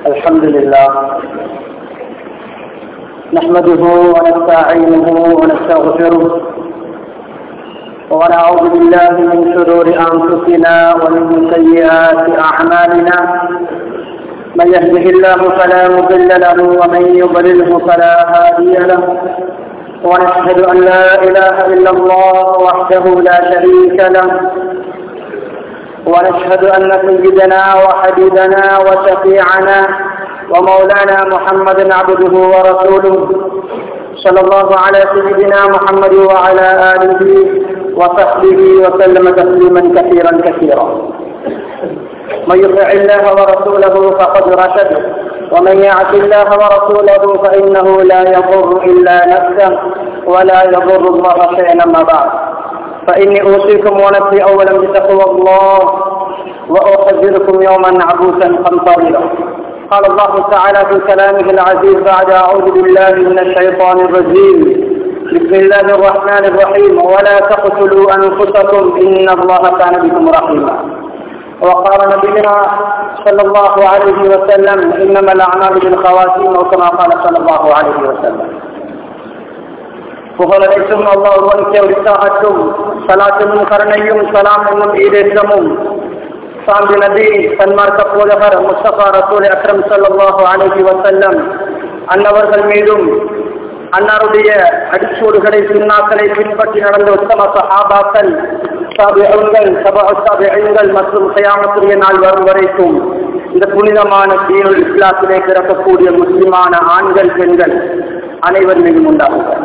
الحمد لله نحمده ونستعينه ونستغفره ونعوذ بالله من شرور انفسنا ومن سيئات اعمالنا من يهده الله فلا مضل له ومن يضلله فلا هادي له ونشهد ان لا اله الا الله وحده لا شريك له ونشهد أن سيدنا وحبيبنا وشفيعنا ومولانا محمدا عبده ورسوله صلى الله على سيدنا محمد وعلى آله وصحبه وسلم تسليما كثيرا كثيرا من يطع الله ورسوله فقد رشد ومن يعص الله ورسوله فإنه لا يضر إلا نفسه ولا يضر الله شيئا ما بعد فإني أوصيكم ونفسي أولا بتقوى الله وأحذركم يوما عبوسا قمطريرا قال الله تعالى في كلامه العزيز بعد أعوذ بالله من الشيطان الرجيم بسم الله الرحمن الرحيم ولا تقتلوا أنفسكم إن الله كان بكم رحيما وقال نبينا صلى الله عليه وسلم إنما الأعمال بالخواتيم وكما قال صلى الله عليه وسلم புகழனைத்தும் அல்லா ஒருவனுக்கே உரித்தாகட்டும் சலாத்தும் கருணையும் சலாம் என்னும் ஈடேற்றமும் சாந்தி நபி சன்மார்க்க போதகர் முஸ்தபா ரசூல் அக்ரம் சல்லாஹு அலஹி வசல்லம் அன்னவர்கள் மீதும் அன்னாருடைய அடிச்சூடுகளை சின்னாக்களை பின்பற்றி நடந்த உத்தம சஹாபாக்கள் சாபிகள் சபாசாபிகள் மற்றும் கயாமத்துடைய நாள் வரும் வரைக்கும் இந்த புனிதமான தீனுல் இஸ்லாத்திலே பிறக்கக்கூடிய முஸ்லிமான ஆண்கள் பெண்கள் அனைவர் மீதும் உண்டாகுங்கள்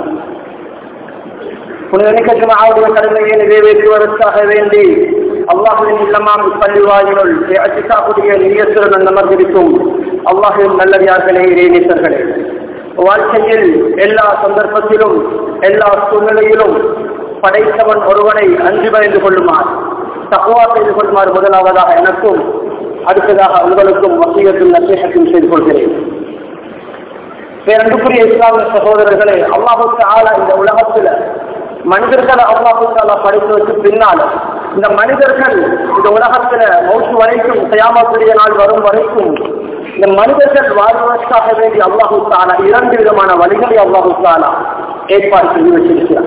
புனிதமிக்க ஜுமாவுடைய கடமையை நிறைவேற்றுவதற்காக வேண்டி அல்லாஹுவின் இல்லமாம் பள்ளிவாயினுள் அச்சிக்காக்கூடிய நீயத்துடன் நமர்ந்திருக்கும் அல்லாஹுவின் நல்லவியார்களே இறைநேசர்களே வாழ்க்கையில் எல்லா சந்தர்ப்பத்திலும் எல்லா சூழ்நிலையிலும் படைத்தவன் ஒருவனை அஞ்சு பயந்து கொள்ளுமாறு தக்குவா செய்து கொள்ளுமாறு முதலாவதாக எனக்கும் அடுத்ததாக உங்களுக்கும் வசியத்தும் நசேகத்தும் செய்து கொள்கிறேன் பேரன்புக்குரிய இஸ்லாமிய சகோதரர்களே அல்லாஹுக்கு ஆளா இந்த உலகத்துல மனிதர்களை அல்லாஹால படித்து வச்சு பின்னால இந்த மனிதர்கள் இந்த உலகத்துல மௌசு வரைக்கும் செய்யாமக்கூடிய நாள் வரும் வரைக்கும் இந்த மனிதர்கள் வாழ்வதற்காக வேண்டி அல்லாஹு தாலா இரண்டு விதமான வழிகளை அல்லாஹு தாலா ஏற்பாடு செய்து வச்சிருக்கிறார்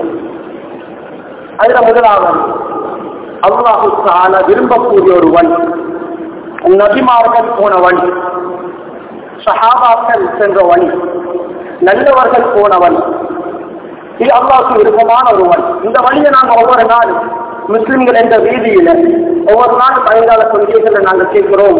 அதுல முதலாவது அல்லாஹு தாலா விரும்பக்கூடிய ஒரு வழி நபிமார்கள் போன வழி சஹாபாக்கள் சென்ற வழி நல்லவர்கள் போன வழி இது அல்லாவுக்கு விருப்பமான ஒரு வழி இந்த வழியை நாங்க ஒவ்வொரு நாள் முஸ்லிம்கள் என்ற ரீதியில ஒவ்வொரு நாள் பயங்கால கொள்கைகளை நாங்கள் கேட்கிறோம்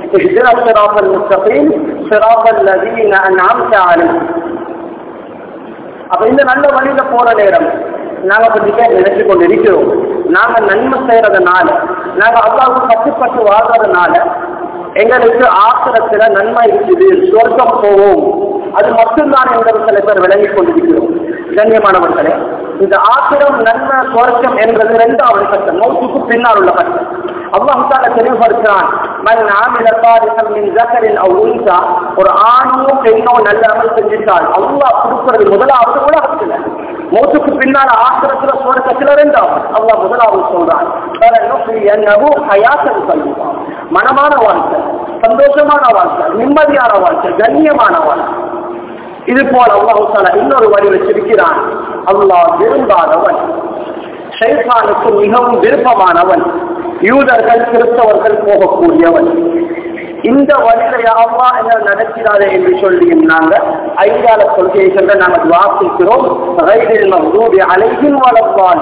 அப்ப இந்த நல்ல வழியில போற நேரம் நாங்க கொஞ்சம் பேர் நினைச்சு கொண்டு இருக்கிறோம் நாங்க நன்மை செய்யறதுனால நாங்க அல்லாவுக்கு கட்டுப்பட்டு வாழ்றதுனால எங்களுக்கு ஆசிரத்துல நன்மை இருக்குது சொர்க்கம் போவோம் அது மட்டும்தான் என்பது சில பேர் விளங்கிக் கொண்டிருக்கிறோம் கண்ணியமானவர்களே இந்த ஆசிரம் நன்மை சுவர்க்கம் என்பது இரண்டாவது கட்டம் மௌத்துக்கு பின்னால் உள்ள கட்டம் அல்லாஹால தெளிவுபடுத்தினான் மன் ஆமில சாரிகம் மின் ஜக்கரின் உன்சா ஒரு ஆணோ பெண்ணோ நல்ல அமல் செஞ்சிட்டால் அல்லாஹ் கொடுக்கிறது முதலாவது உலகத்துல மௌத்துக்கு பின்னால் ஆசிரத்துல சுவர்க்கத்துல இரண்டாவது அல்லாஹ் முதலாவது சொல்றான் என்னவோ ஹயாசன் சொல்லுவான் மனமான வாழ்க்கை சந்தோஷமான வாழ்க்கை நிம்மதியான வாழ்க்கை கண்ணியமான வாழ்க்கை இது போல அல்லாஹால இன்னொரு வழி வச்சிருக்கிறான் அல்லாஹ் விரும்பாதவன் ஷைஃபானுக்கு மிகவும் விருப்பமானவன் யூதர்கள் கிறிஸ்தவர்கள் போகக்கூடியவன் இந்த வழியில அவ்வா என்ன நடக்கிறாரே என்று சொல்லியும் நாங்க ஐந்தால கொள்கைகளை நாங்கள் வாசிக்கிறோம் ரயிலில் மகூபி அலைகின் வளர்வான்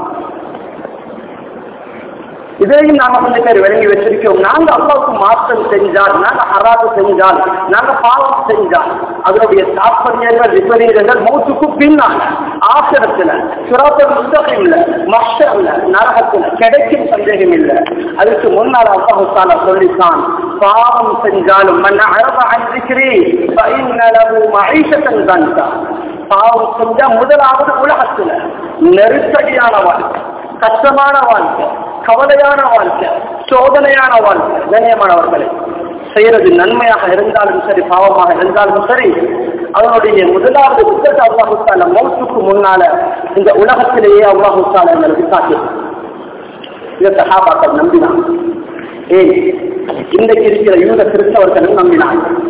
இதையும் நாங்க கொஞ்சம் பேர் விளங்கி வச்சிருக்கோம் நாங்க அல்லாவுக்கு மாற்றம் செஞ்சால் நாங்க ஹராத்து செஞ்சால் நாங்க பாவம் செஞ்சால் அதனுடைய தாற்பயங்கள் விபரீதங்கள் மௌத்துக்கு பின்னால் ஆசிரத்துல சுராத்தம் புத்தகம்ல மஷர்ல நரகத்துல கிடைக்கும் சந்தேகம் இல்லை அதுக்கு முன்னால் அல்லாஹால சொல்லித்தான் பாவம் செஞ்சாலும் மன்ன அழக அஞ்சிக்கிறே மகிஷத்தன் தான் பாவம் செஞ்சா முதலாவது உலகத்துல நெருக்கடியான வாழ்க்கை கஷ்டமான வாழ்க்கை கவலையான வாழ்க்கை சோதனையான வாழ்க்கை கண்ணியமானவர்களே செய்யறது நன்மையாக இருந்தாலும் சரி பாவமாக இருந்தாலும் சரி அதனுடைய முதலாவது புத்தகத்தை அல்லாஹுத்தால மௌத்துக்கு முன்னால இந்த உலகத்திலேயே அல்லாஹுத்தால எங்களுக்கு காட்டினார் இதை சஹாபாக்கள் நம்பினான் ஏன் இன்றைக்கு இருக்கிற யூத கிறிஸ்தவர்களும் நம்பினாங்க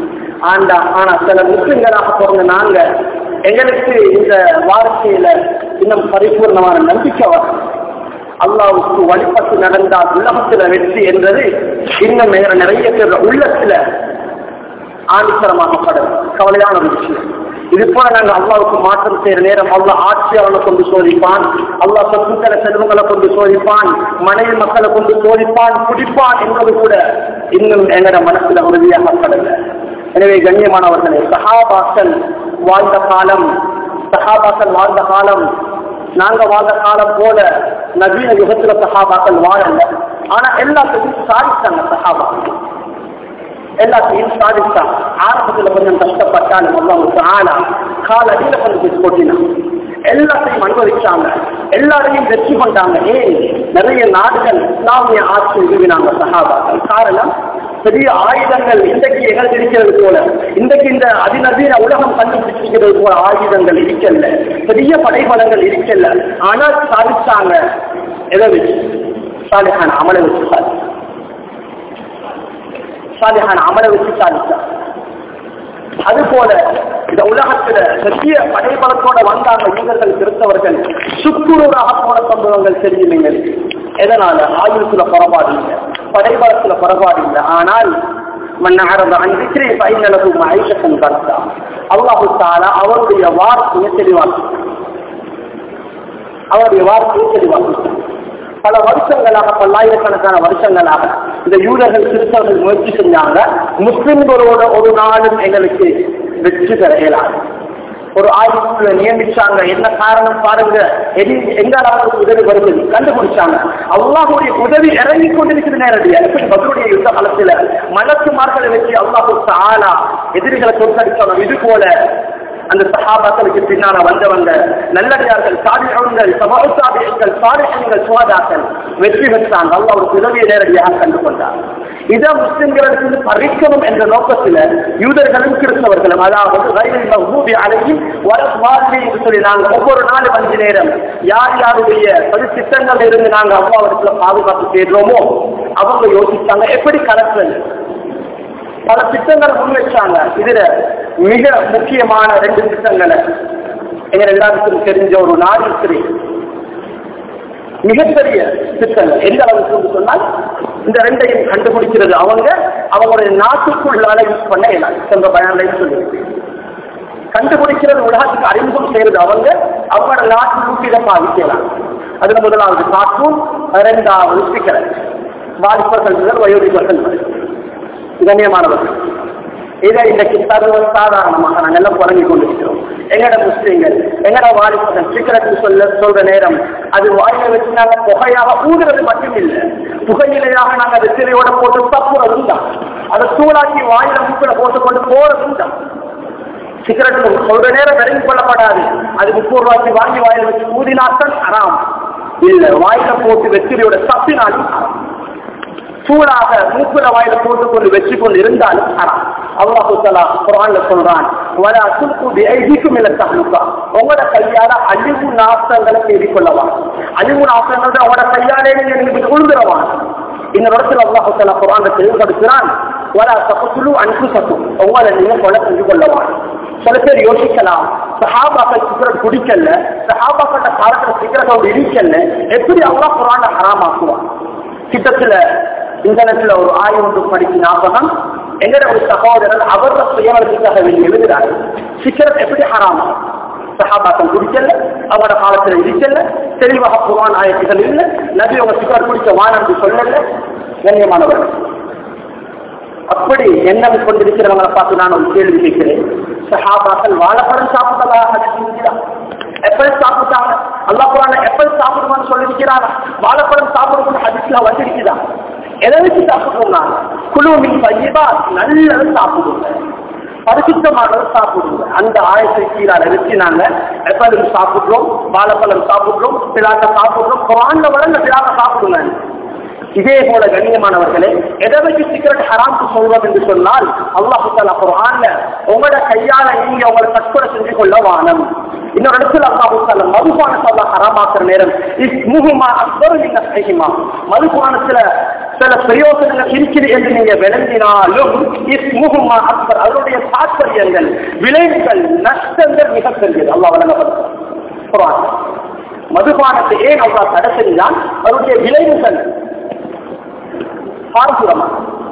ஆண்டா ஆனா சில முஸ்லிம்களாக பிறந்த நாங்க எங்களுக்கு இந்த வாழ்க்கையில இன்னும் பரிபூர்ணமான நம்பிக்கை வரும் அல்லாவுக்கு வழிபட்டு நடந்தால் உலகத்துல வெற்றி என்றது இன்னும் வேற நிறைய பேர் உள்ளத்துல ஆணித்தரமாகப்படும் கவலையான ஒரு விஷயம் இது போல நாங்க அல்லாவுக்கு மாற்றம் செய்யற நேரம் அல்லாஹ் ஆட்சியாளனை கொண்டு சோதிப்பான் அல்லாஹ் சொத்துக்களை செல்வங்களை கொண்டு சோதிப்பான் மனைவி மக்களை கொண்டு சோதிப்பான் குடிப்பான் என்பது கூட இன்னும் எங்கட மனசுல உறுதியாகப்படல எனவே கண்ணியமானவர்களே சஹாபாக்கள் வாழ்ந்த காலம் சஹாபாக்கள் வாழ்ந்த காலம் நாங்க வாழ்ந்த காலம் போல நவீன யுகத்துல சஹாபாக்கள் வாழல ஆனா எல்லாத்தையும் சாதித்தாங்க சஹாபாக்கள் எல்லாத்தையும் சாதித்தான் ஆரம்பத்துல கொஞ்சம் கஷ்டப்பட்டாலும் அல்லாவுக்கு ஆனா கால அடியில கொஞ்சம் போட்டினான் எல்லாத்தையும் அனுபவிச்சாங்க எல்லாரையும் வெற்றி கொண்டாங்க ஏன் நிறைய நாடுகள் இஸ்லாமிய ஆட்சி விரும்பினாங்க சகாபாக்கள் காரணம் பெரிய ஆயுதங்கள் இன்றைக்கு எங்களுக்கு இருக்கிறது போல இன்றைக்கு இந்த அதிநவீன உலகம் கண்டுபிடிச்சிருக்கிறது போல ஆயுதங்கள் இருக்கல பெரிய படைபலங்கள் இருக்கல ஆனால் சாதிச்சாங்க எதை வச்சு சாலிஹான் அமலை வச்சு சாதிச்சாங்க சாலிஹான் அமலை வச்சு சாதிச்சாங்க அது போல இந்த உலகத்துல பெரிய படைபலத்தோட வந்தாங்க யூதர்கள் கிறிஸ்தவர்கள் சுக்குரூராக போன சம்பவங்கள் தெரியும் எங்களுக்கு எதனால ஆயுதத்துல புறப்பாடு இல்லை படைபலத்துல புறப்பாடு இல்லை ஆனால் மன்னகரந்த அன்பிற்கிறே பைநலகு ஐஷத்தன் கருத்தா அல்லாஹு தாலா அவருடைய வார்த்தையை தெளிவாக்கு அவருடைய வார்த்தையை தெளிவாக்கு பல வருஷங்களாக பல்லாயிரக்கணக்கான வருஷங்களாக இந்த யூதர்கள் கிறிஸ்தவர்கள் முயற்சி செஞ்சாங்க முஸ்லிம்களோட ஒரு நாளும் எங்களுக்கு வெற்றி பெற இயலாது ஒரு ஆய்வுக்குள்ள நியமிச்சாங்க என்ன காரணம் பாருங்க எது எங்கால அவங்களுக்கு உதவி வருது கண்டுபிடிச்சாங்க அல்லாஹுடைய உதவி இறங்கி கொண்டிருக்கிறது நேரடியா எப்படி பதிலுடைய யுத்த காலத்துல மலக்குமார்களை வச்சு அல்லாஹு ஆளா எதிரிகளை தோற்கடிச்சாங்க இது போல அந்த சஹாபாக்களுக்கு பின்னால வந்தவங்க நல்லடியார்கள் சாதிகள் சமூகத்தாபியங்கள் சாதிகள் சுவாதாக்கள் வெற்றி பெற்றாங்க அல்ல ஒரு உதவியை நேரடியாக கண்டு கொண்டார் இதை முஸ்லிம்களுக்கு பறிக்கணும் என்ற நோக்கத்தில் யூதர்களும் கிறிஸ்தவர்களும் அதாவது ரயிலில் ஊபி அலையும் வரமாதிரி என்று சொல்லி நாங்கள் ஒவ்வொரு நாலு அஞ்சு நேரம் யார் யாருடைய பல திட்டங்கள் இருந்து நாங்கள் அவ்வாவரத்தில் பாதுகாப்பு செய்கிறோமோ அவங்க யோசிச்சாங்க எப்படி கலக்கிறது பல திட்டங்களை முன் வச்சாங்க இதுல மிக முக்கியமான ரெண்டு திட்டங்களை எங்க எல்லாருக்கும் தெரிஞ்ச ஒரு நாடு மிகப்பெரிய திட்டங்கள் எந்த அளவுக்கு சொன்னால் இந்த ரெண்டையும் கண்டுபிடிக்கிறது அவங்க அவங்களுடைய நாட்டுக்குள்ளால யூஸ் பண்ண இயலாது சென்ற பயன்லையும் சொல்லி கண்டுபிடிக்கிறது உலகத்துக்கு அறிமுகம் செய்யறது அவங்க அவங்களோட நாட்டு நூற்றிட பாதிக்கலாம் அதுல முதலாவது கார்ட்டூன் இரண்டாவது சிகரெட் வாலிபர்கள் முதல் வயோதிபர்கள் வரை கண்ணியமானவர்கள் இதை இன்றைக்கு சர்வ சாதாரணமாக நாங்கள் எல்லாம் புறங்கி கொண்டிருக்கிறோம் எங்கட முஸ்லீம்கள் எங்கட வாலிபர்கள் சிகரெட் சொல்ல சொல்ற நேரம் அது வாயில வச்சு நாங்க புகையாக ஊதுறது மட்டும் இல்லை புகையிலையாக நாங்க வெற்றிலையோட போட்டு தப்புறதும் தான் அதை சூடாக்கி வாயில மூக்கில போட்டு கொண்டு போறதும் தான் சிகரெட் சொல்ற நேரம் விரைந்து கொள்ளப்படாது அது முப்பது ரூபாய்க்கு வாங்கி வாயில வச்சு ஊதினாக்கள் அறாம் இல்ல வாயில போட்டு வெற்றிலையோட தப்பினாலும் அறாம் சூடாக மூக்குல வாயில போட்டுக்கொண்டு வச்சு கொண்டு இருந்தாலும் ஹராம் அல்லாஹு தலா குரான்ல சொல்றான் வர அசுல்கு ஐதிக்கும் இல்ல தகனுக்கா உங்களோட கையால அழிவு நாசங்களை தேடிக்கொள்ளவா அழிவு நாசங்கள் உங்களோட கையாலே நீங்க உழுந்துறவான் இந்த இடத்துல அல்லாஹு தலா குரான்ல தெளிவுபடுத்துறான் வர தப்புலு அன்பு சத்தும் உங்களை நீங்க கொலை செஞ்சு கொள்ளவான் சில பேர் யோசிக்கலாம் சஹாபாக்கள் சிகரெட் குடிக்கல சஹாபாக்கள காலத்துல சிகரெட்டோடு இருக்கல எப்படி அல்லாஹ் குரான ஹராமாக்குவான் கிட்டத்துல இன்டர்நெட்ல ஒரு ஆய்வு ஒன்று படிக்கும் ஞாபகம் எங்கட ஒரு சகோதரர் அவர சுயநலத்துக்காக வேண்டி எழுதுறாரு சிக்கரத் எப்படி ஹராமா சஹாபாக்கள் குடிக்கல அவரோட காலத்துல இருக்கல தெளிவாக குரான் ஆயத்துகள் இல்லை நபி அவங்க சிக்கர் குடிக்க வானந்து சொல்லல கண்ணியமானவர்கள் அப்படி எண்ணம் கொண்டிருக்கிறவங்களை பார்த்து நான் ஒரு கேள்வி கேட்கிறேன் சஹாபாக்கள் வாழைப்பழம் சாப்பிட்டதாக எப்பல் சாப்பிட்டாங்க அல்லா குரான எப்பல் சாப்பிடுவான்னு சொல்லிருக்கிறாங்க வாழைப்பழம் சாப்பிடுவோம் ஹதிஸ்ல வந்திருக்குதா எதை வச்சு சாப்பிடுவோம் நாங்க குழுவின் பையபா நல்லது சாப்பிடுவோங்க பரிசுத்தமானது சாப்பிடுவோங்க அந்த ஆயத்தை கீழால வச்சு நாங்க எப்பலும் சாப்பிடுறோம் வாழைப்பழம் சாப்பிடுறோம் பிளாக்க சாப்பிடுறோம் குரான்ல வளர்ந்த பிளாக்க சாப்பிடுங்க இதே போல கண்ணியமானவர்களே எதை வச்சு சிகரெட் ஹராம்க்கு சொல்வது என்று சொன்னால் அல்லாஹு தாலா குரான்ல உங்களோட கையால நீங்க உங்களை தற்கொலை செஞ்சு கொள்ள வானம் இன்னொரு இடத்துல அல்லாஹு தாலா மதுபானத்தை அல்லாஹ் ஹராமாக்குற நேரம் இஸ்முகுமா அக்பரு நீங்க சகிமா மதுபானத்துல சில பிரயோசனங்கள் இருக்குது என்று நீங்க விளங்கினாலும் இஸ்முகுமா அக்பர் அதனுடைய தாற்பயங்கள் விளைவுகள் நஷ்டங்கள் மிக பெரியது அல்லாஹ் வழங்கப்படுறான் மதுபானத்தை ஏன் அவ்வளவு தடை செஞ்சான் அதனுடைய விளைவுகள் பாரசூரமா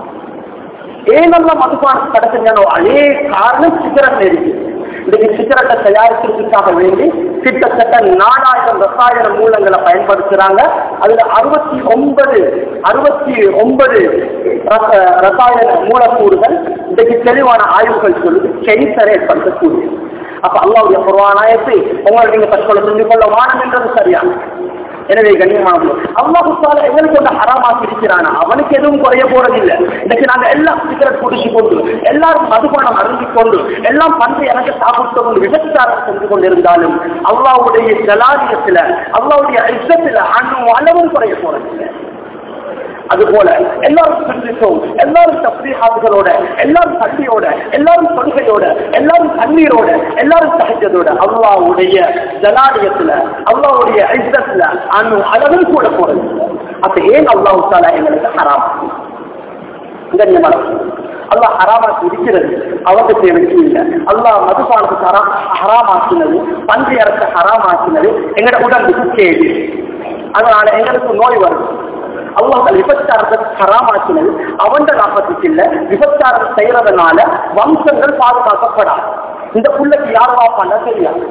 ஏனெல்லாம் மதுபானம் தடை செஞ்சானோ அதே காரணம் சிகரெட் இருக்கு இன்னைக்கு சிகரெட்டை தயாரிக்கிறதுக்காக வேண்டி கிட்டத்தட்ட நாலாயிரம் ரசாயன மூலங்களை பயன்படுத்துறாங்க அதுல அறுபத்தி ஒன்பது அறுபத்தி ஒன்பது ரச- ரசாயன மூலக்கூறுகள் இன்றைக்கு தெளிவான ஆய்வுகள் சொல்லுது கேன்சரை ஏற்படுத்தக்கூடியது அப்ப அல்லாவுடைய குர்வானாயத்தை உங்களை நீங்க தற்கொலை செஞ்சு கொள்ள வானம் என்றது சரியா எனவே கண்ணியமானது அல்லாஹு தாலா எங்களுக்கு வந்து ஹராமாக்கி இருக்கிறானா அவனுக்கு எதுவும் குறைய போறதில்லை இன்னைக்கு நாங்க எல்லாம் சிகரெட் குடிச்சு கொண்டு எல்லாரும் மதுபானம் அருந்தி கொண்டு எல்லாம் பன்று எனக்கு சாப்பிட்டு கொண்டு விபச்சாரம் செஞ்சு கொண்டிருந்தாலும் அல்லாவுடைய ஜலாதியத்துல அல்லாவுடைய இஷ்டத்துல அணு அளவும் குறைய போறதில்லை அதுபோல எல்லாரும் சிந்தித்தோம் எல்லாரும் தப்ரீஹாத்துகளோட எல்லாரும் தண்ணியோட எல்லாரும் தொழுகையோட எல்லாரும் தண்ணீரோட எல்லாரும் சகஜத்தோட அல்லாவுடைய ஜலாலயத்துல அல்லாவுடைய ஐசத்துல அணு அளவில் கூட போறது அப்ப ஏன் அல்லாஹு தாலா எங்களுக்கு ஹராம் கண்ணியமான அல்லாஹ் ஹராமாக்கி இருக்கிறது அவங்க தேவைக்கு இல்லை அல்லாஹ் மதுபானத்துக்கு ஹரா ஹராமாக்கினது பன்றி அரசு ஹராமாக்கினது எங்களோட உடம்புக்கு கேடு அதனால எங்களுக்கு நோய் வருது அல்லாஹ் விபச்சாரத்தை ஹராமாக்கினது அவன் லாபத்துக்கு இல்ல விபச்சாரம் செய்யறதுனால வம்சங்கள் பாதுகாக்கப்படாது இந்த புள்ளைக்கு யார் வாப்பாண்டா தெரியாது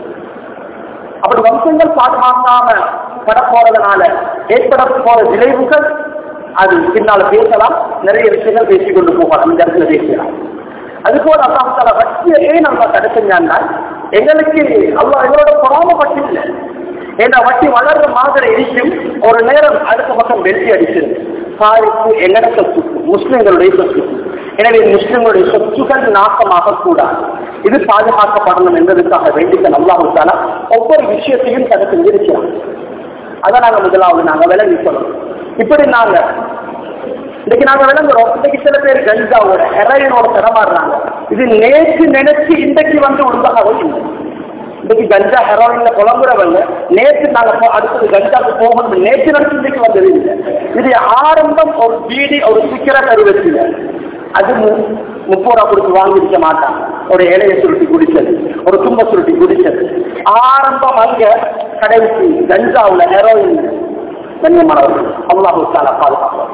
அப்படி வம்சங்கள் பாதுகாக்காம பட போறதுனால ஏற்பட போற விளைவுகள் அது பின்னால பேசலாம் நிறைய விஷயங்கள் பேசிக் கொண்டு போகலாம் இந்த இடத்துல பேசலாம் அது போல அல்லாஹால வட்டியை ஏன் நம்ம தடை செஞ்சான்னா எங்களுக்கு அல்லாஹ் எங்களோட பொறாமப்பட்டு இல்லை ஏன்னா வட்டி வளர்ற மாதிரி இருக்கும் ஒரு நேரம் அடுத்த பக்கம் வெற்றி அடிச்சிடும் சாய்க்கு எங்கட சொத்து முஸ்லிம்களுடைய சொத்து எனவே முஸ்லிம்களுடைய சொத்துக்கள் நாசமாக கூடாது இது பாதுகாக்கப்படணும் என்பதற்காக வேண்டிக்க நல்லாவுத்தால ஒவ்வொரு விஷயத்தையும் தடை செஞ்சிருக்கிறான் அதை நாங்க முதலாவது நாங்க விளங்கி சொல்லணும் இப்படி நாங்க இன்னைக்கு நாங்க விளங்குறோம் இன்னைக்கு சில பேர் கஞ்சாவோட ஹெரோயினோட தடமாடுறாங்க இது நேற்று நினைச்சு இன்றைக்கு வந்து உருவாகவும் இல்லை இன்னைக்கு கஞ்சா ஹெரோயின்ல புலம்புறவங்க நேற்று நாங்க போ- அடுத்தது கஞ்சாக்கு போகணும் நேற்று நினைச்சு இன்றைக்கு வந்தது இல்லை இது ஆரம்பம் ஒரு பீடி ஒரு சிக்கரட் அறிவச்சில அது மு- முப்பது ரூபா கொடுத்து வாங்கிருக்க மாட்டாங்க ஒரு இலையை சுருட்டி குடிச்சது ஒரு தும்ப சுருட்டி குடிச்சது ஆரம்பம் அங்க கடைசி கஞ்சாவுல ஹெரோயின் கண்ணியமானவர்கள் அல்லாஹு தாலா பாதுகாப்பார்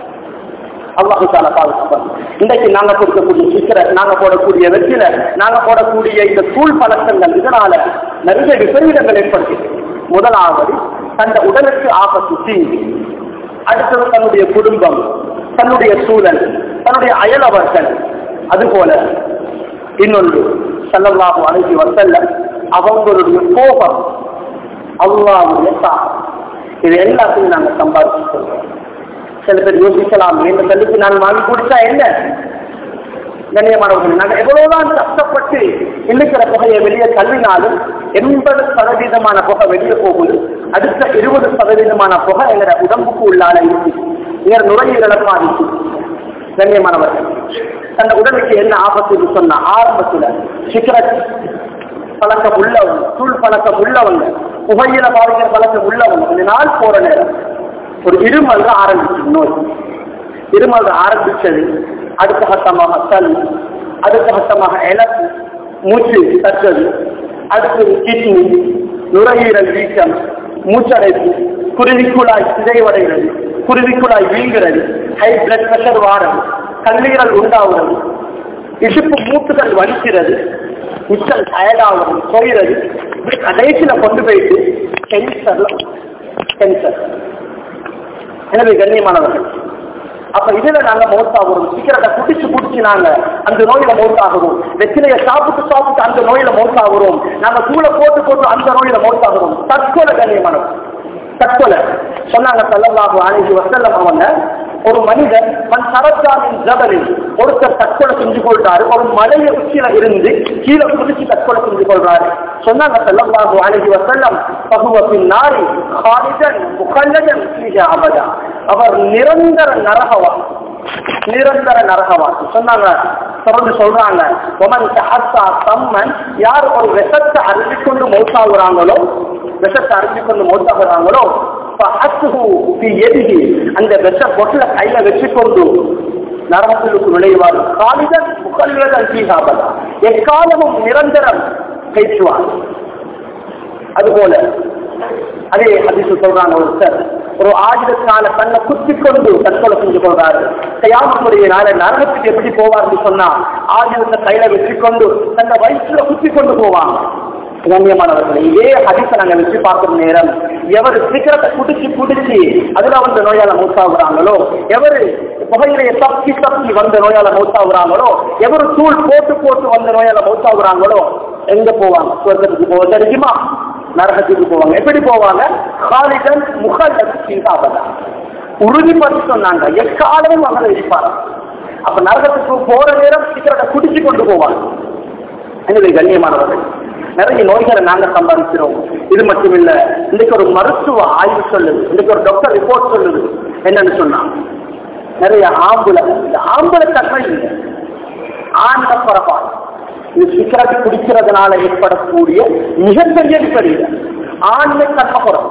அல்லாஹு தாலா பாதுகாப்பார் இன்றைக்கு நாங்க கொடுக்கக்கூடிய சிக்கரை நாங்க போடக்கூடிய வெற்றில நாங்க போடக்கூடிய இந்த தூள் பழக்கங்கள் இதனால நிறைய விபரீதங்கள் ஏற்படுகிறது முதலாவது தந்த உடலுக்கு ஆபத்து தீங்கு அடுத்தது தன்னுடைய குடும்பம் தன்னுடைய சூழல் தன்னுடைய அயலவர்கள் அதுபோல இன்னொன்று சல்லல்லாஹு அலைஹி வஸல்லம் அவங்களுடைய கோபம் அல்லாஹ்வுடைய சாபம் இது எல்லாத்தையும் நாங்க சம்பாதிச்சு சொல்றோம் சில பேர் யோசிக்கலாம் இந்த தள்ளிக்கு நான் வாங்கி குடிச்சா என்ன கண்ணியமானவர்கள் நாங்கள் எவ்வளவுதான் கஷ்டப்பட்டு இருக்கிற புகையை வெளியே தள்ளினாலும் எண்பது சதவீதமான புகை வெளியே போகுது அடுத்த இருபது சதவீதமான புகை எங்களோட உடம்புக்கு உள்ளால இருக்கு எங்க நுரையீரலை பாதிக்கும் கண்ணியமானவர்கள் தன் உடலுக்கு என்ன ஆபத்து சொன்னா ஆரம்பத்துல சிகரெட் பழக்கம் உள்ளவங்க தூள் பழக்கம் உள்ளவங்க புகையில பாதிக்கிற பழக்கம் உள்ளவங்க கொஞ்ச நாள் போற நேரம் ஒரு இருமல் ஆரம்பிச்சு நோய் இருமல் ஆரம்பிச்சது அடுத்த கட்டமாக சல் அடுத்த கட்டமாக இழப்பு மூச்சு தற்றது அடுத்து கிட்னி நுரையீரல் வீக்கம் மூச்சடைப்பு குருதிக்குழாய் சிதைவடைகிறது குருதிக்குழாய் வீழ்கிறது ஹை பிளட் பிரஷர் வாரம் கல்லீரல் உண்டாகிறது இடுப்பு மூட்டுகள் வலிக்கிறது மிச்சல் டயர்டாகிறது போயிறது கடைசியில கொண்டு போயிட்டு கேன்சர் கேன்சர் எனவே கண்ணியமானவர்கள் அப்ப இதுல நாங்க மௌத்தாகிறோம் சிகரெட்டை குடிச்சு குடிச்சு நாங்க அந்த நோயில மௌத்தாகிறோம் வெற்றிலைய சாப்பிட்டு சாப்பிட்டு அந்த நோயில மௌத்தாகிறோம் நாங்க தூளை போட்டு போட்டு அந்த நோயில மௌத்தாகிறோம் தற்கொலை கண்ணியமானவர் தற்கொலை சொன்னாங்க சல்லல்லாஹு அலைஹி வஸல்லம் அவங்க ஒரு மனிதன் மண் சரத்தாரின் ஜபலில் ஒருத்தர் தற்கொலை செஞ்சு கொள்றாரு ஒரு மலைய உச்சியில இருந்து கீழே குதிச்சு தற்கொலை செஞ்சு கொள்றாரு சொன்னாங்க சல்லல்லாஹு அலைஹி வஸல்லம் பகுவத்தின் நாரி ஹாலிதன் முகல்லதன் ஃபீஹ அபதா அவர் நிரந்தர நரகவா நிரந்தர நரகவாசி சொன்னாங்க தொடர்ந்து சொல்றாங்க ஒமன் தஹத்தா தம்மன் யார் ஒரு விஷத்தை அறிஞ்சு கொண்டு மௌத்தாகுறாங்களோ விஷத்தை அறிஞ்சு கொண்டு மௌத்தாகுறாங்களோ அந்த விஷ பொட்டல கையில வச்சுக்கொண்டு நரகத்திற்கு நுழைவார் காலிதன் முகல்வதன் சீகாபதா எக்காலமும் நிரந்தரம் பேச்சுவார் அதுபோல அதே அதிசு சொல்றாங்க ஒருத்தர் ஒரு ஆயுதத்தினால தன்னை குத்தி கொண்டு தற்கொலை செஞ்சு கொள்றாரு கையாமத்துடைய நாள நரகத்துக்கு எப்படி போவார்னு சொன்னா ஆயுதத்தை கையில வச்சுக்கொண்டு தன்னை வயிற்றுல குத்தி கொண்டு போவாங்க கண்ணியமானவர்கள் இதே ஹதிசை நாங்க வச்சு பார்க்கிற நேரம் எவர் சிகரத்தை குடிச்சு குடிச்சு அதுல வந்த நோயால மூத்தாகுறாங்களோ எவரு புகையிலைய தப்பி தப்பி வந்த நோயால மூத்தாகுறாங்களோ எவரு தூள் போட்டு போட்டு வந்த நோயால மூத்தாகுறாங்களோ எங்க போவாங்க சொர்க்கத்துக்கு போக தெரியுமா நரகத்துக்கு போவாங்க எப்படி போவாங்க காலிதன் முகல் உறுதிப்படுத்தி சொன்னாங்க எக்காலமும் அவங்களை இருப்பாங்க அப்ப நரகத்துக்கு போற நேரம் சிகரத்தை குடிச்சு கொண்டு போவாங்க எனவே கண்ணியமானவர்கள் நிறைய நோய்களை நாங்க சம்பாதிக்கிறோம் இது மட்டும் இல்ல இன்னைக்கு ஒரு மருத்துவ ஆய்வு சொல்லுது இன்னைக்கு ஒரு டாக்டர் ரிப்போர்ட் சொல்லுது என்னன்னு சொன்னா நிறைய ஆம்புல இந்த ஆம்புல தன்மை இல்லை ஆண்ட பரப்பாடு இது சிக்கரத்தை குடிக்கிறதுனால ஏற்படக்கூடிய மிகப்பெரிய விபரீத ஆண்மை தன்மை குறம்